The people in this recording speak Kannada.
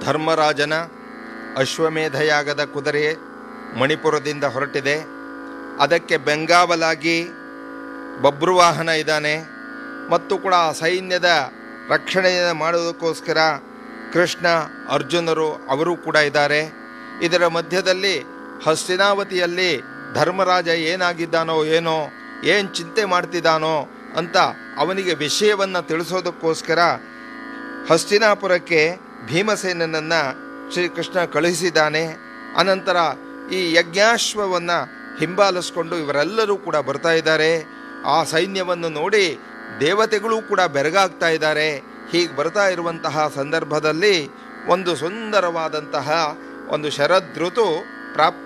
ಧರ್ಮರಾಜನ ಅಶ್ವಮೇಧಯಾಗದ ಕುದುರೆ ಮಣಿಪುರದಿಂದ ಹೊರಟಿದೆ ಅದಕ್ಕೆ ಬೆಂಗಾವಲಾಗಿ ಬಬ್ರುವಾಹನ ಇದ್ದಾನೆ ಮತ್ತು ಕೂಡ ಆ ಸೈನ್ಯದ ರಕ್ಷಣೆಯನ್ನು ಮಾಡೋದಕ್ಕೋಸ್ಕರ ಕೃಷ್ಣ ಅರ್ಜುನರು ಅವರು ಕೂಡ ಇದ್ದಾರೆ ಇದರ ಮಧ್ಯದಲ್ಲಿ ಹಸ್ತಿನಾವತಿಯಲ್ಲಿ ಧರ್ಮರಾಜ ಏನಾಗಿದ್ದಾನೋ ಏನೋ ಏನು ಚಿಂತೆ ಮಾಡ್ತಿದ್ದಾನೋ ಅಂತ ಅವನಿಗೆ ವಿಷಯವನ್ನು ತಿಳಿಸೋದಕ್ಕೋಸ್ಕರ ಹಸ್ತಿನಾಪುರಕ್ಕೆ ಭೀಮಸೇನನನ್ನು ಶ್ರೀಕೃಷ್ಣ ಕಳುಹಿಸಿದ್ದಾನೆ ಅನಂತರ ಈ ಯಜ್ಞಾಶ್ವವನ್ನು ಹಿಂಬಾಲಿಸ್ಕೊಂಡು ಇವರೆಲ್ಲರೂ ಕೂಡ ಬರ್ತಾ ಇದ್ದಾರೆ ಆ ಸೈನ್ಯವನ್ನು ನೋಡಿ ದೇವತೆಗಳು ಕೂಡ ಬೆರಗಾಗ್ತಾ ಇದ್ದಾರೆ ಹೀಗೆ ಬರ್ತಾ ಇರುವಂತಹ ಸಂದರ್ಭದಲ್ಲಿ ಒಂದು ಸುಂದರವಾದಂತಹ ಒಂದು ಶರದೃತು ಪ್ರಾಪ್